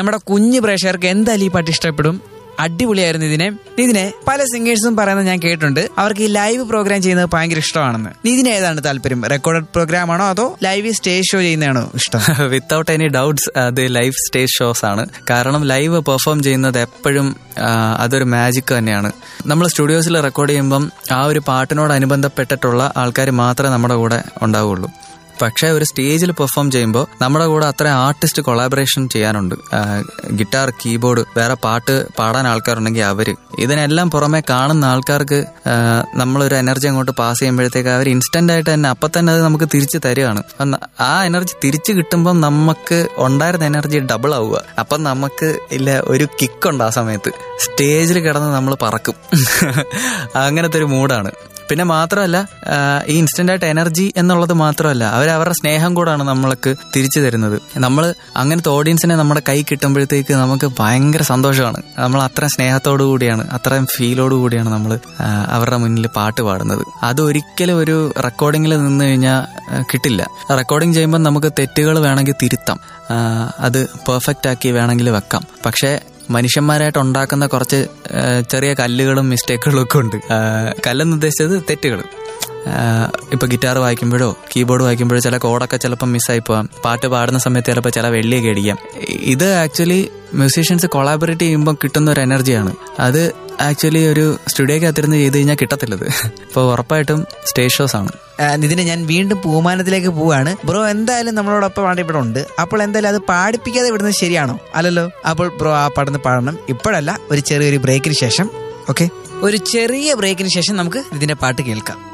നമ്മുടെ കുഞ്ഞു പ്രേക്ഷകർക്ക് എന്തായാലും ഈ പാട്ട് ഇഷ്ടപ്പെടും അടിപൊളിയായിരുന്നു ഇതിനെ നിതിനെ പല സിംഗേഴ്സും പറയുന്നത് ഞാൻ കേട്ടിട്ടുണ്ട് അവർക്ക് ഈ ലൈവ് പ്രോഗ്രാം ചെയ്യുന്നത് ഭയങ്കര ഇഷ്ടമാണെന്ന് നിതിന് ഏതാണ് താല്പര്യം റെക്കോർഡഡ് പ്രോഗ്രാം ആണോ അതോ ലൈവ് സ്റ്റേജ് ഷോ ചെയ്യുന്നതാണോ ഇഷ്ടം വിത്തൗട്ട് എനി ഡൗട്ട്സ് അത് ലൈവ് സ്റ്റേജ് ഷോസ് ആണ് കാരണം ലൈവ് പെർഫോം ചെയ്യുന്നത് എപ്പോഴും ആ, അതൊരു മാജിക് തന്നെയാണ് നമ്മൾ സ്റ്റുഡിയോസിൽ റെക്കോർഡ് ചെയ്യുമ്പം ആ ഒരു പാട്ടിനോടനുബന്ധപ്പെട്ടിട്ടുള്ള ആൾക്കാർ മാത്രമേ നമ്മുടെ കൂടെ ഉണ്ടാവുകയുള്ളൂ പക്ഷേ ഒരു സ്റ്റേജിൽ പെർഫോം ചെയ്യുമ്പോൾ നമ്മുടെ കൂടെ അത്ര ആർട്ടിസ്റ്റ് കൊളാബറേഷൻ ചെയ്യാനുണ്ട് ഗിറ്റാർ കീബോർഡ് വേറെ പാട്ട് പാടാൻ ആൾക്കാരുണ്ടെങ്കിൽ അവര് ഇതിനെല്ലാം പുറമെ കാണുന്ന ആൾക്കാർക്ക് ആ, നമ്മളൊരു എനർജി അങ്ങോട്ട് പാസ് ചെയ്യുമ്പോഴത്തേക്ക് അവർ ഇൻസ്റ്റന്റ് ആയിട്ട് തന്നെ അപ്പം തന്നെ അത് നമുക്ക് തിരിച്ച് തരികയാണ് അന്ന് ആ എനർജി തിരിച്ചു കിട്ടുമ്പം നമുക്ക് ഉണ്ടായിരുന്ന എനർജി ഡബിൾ ആവുക അപ്പം നമുക്ക് ഇല്ല ഒരു കിക്ക് ഉണ്ട് ആ സമയത്ത് സ്റ്റേജിൽ കിടന്ന് നമ്മൾ പറക്കും അങ്ങനത്തെ ഒരു മൂഡാണ് പിന്നെ മാത്രമല്ല ആ, ഈ ഇൻസ്റ്റന്റ് ആയിട്ട് എനർജി എന്നുള്ളത് മാത്രമല്ല അവർ അവരുടെ സ്നേഹം കൂടാണ് നമ്മൾക്ക് തിരിച്ചു തരുന്നത് നമ്മൾ അങ്ങനത്തെ ഓഡിയൻസിനെ നമ്മുടെ കൈ കിട്ടുമ്പോഴത്തേക്ക് നമുക്ക് ഭയങ്കര സന്തോഷമാണ് നമ്മൾ അത്ര സ്നേഹത്തോടു കൂടിയാണ് അത്രയും ഫീലോടു കൂടിയാണ് നമ്മൾ അവരുടെ മുന്നിൽ പാട്ട് പാടുന്നത് അത് ഒരിക്കലും ഒരു റെക്കോർഡിങ്ങിൽ നിന്ന് കഴിഞ്ഞാൽ കിട്ടില്ല റെക്കോർഡിങ് ചെയ്യുമ്പോൾ നമുക്ക് തെറ്റുകൾ വേണമെങ്കിൽ തിരുത്താം ആ, അത് പെർഫെക്റ്റ് ആക്കി വേണമെങ്കിൽ വെക്കാം പക്ഷേ മനുഷ്യന്മാരായിട്ട് ഉണ്ടാക്കുന്ന കുറച്ച് ആ, ചെറിയ കല്ലുകളും മിസ്റ്റേക്കുകളും ഒക്കെ ഉണ്ട് ആ, കല്ലെന്ന് ഉദ്ദേശിച്ചത് തെറ്റുകൾ ഇപ്പൊ ഗിറ്റാർ വായിക്കുമ്പോഴോ കീബോർഡ് വായിക്കുമ്പോഴോ ചില കോഡൊക്കെ ചിലപ്പോൾ മിസ്സായി പോവാം പാട്ട് പാടുന്ന സമയത്ത് ചിലപ്പോൾ ചില വെള്ളിയൊക്കെ അടിക്കാം ഇത് ആക്ച്വലി മ്യൂസീഷ്യൻസ് കൊളാബറേറ്റ് ചെയ്യുമ്പോൾ കിട്ടുന്ന ഒരു എനർജിയാണ് അത് ആക്ച്വലി ഒരു സ്റ്റുഡിയോക്കകത്തിരുന്ന് ചെയ്ത് കഴിഞ്ഞാൽ കിട്ടത്തില്ലത് ഇപ്പോൾ ഉറപ്പായിട്ടും സ്റ്റേജ് ഷോസ് ആണ് ആ, നിതിനെ ഞാൻ വീണ്ടും പൂമാനത്തിലേക്ക് പോവാണ് ബ്രോ എന്തായാലും നമ്മളോടൊപ്പം പാടി ഇവിടെ ഉണ്ട് അപ്പോൾ എന്തായാലും അത് പാടിപ്പിക്കാതെ വിടുന്നത് ശരിയാണോ അല്ലല്ലോ അപ്പോൾ ബ്രോ ആ പാടുന്ന പാടണം ഇപ്പോഴല്ല ഒരു ചെറിയൊരു ബ്രേക്കിന് ശേഷം ഓക്കെ ഒരു ചെറിയ ബ്രേക്കിന് ശേഷം നമുക്ക് ഇതിന്റെ പാട്ട് കേൾക്കാം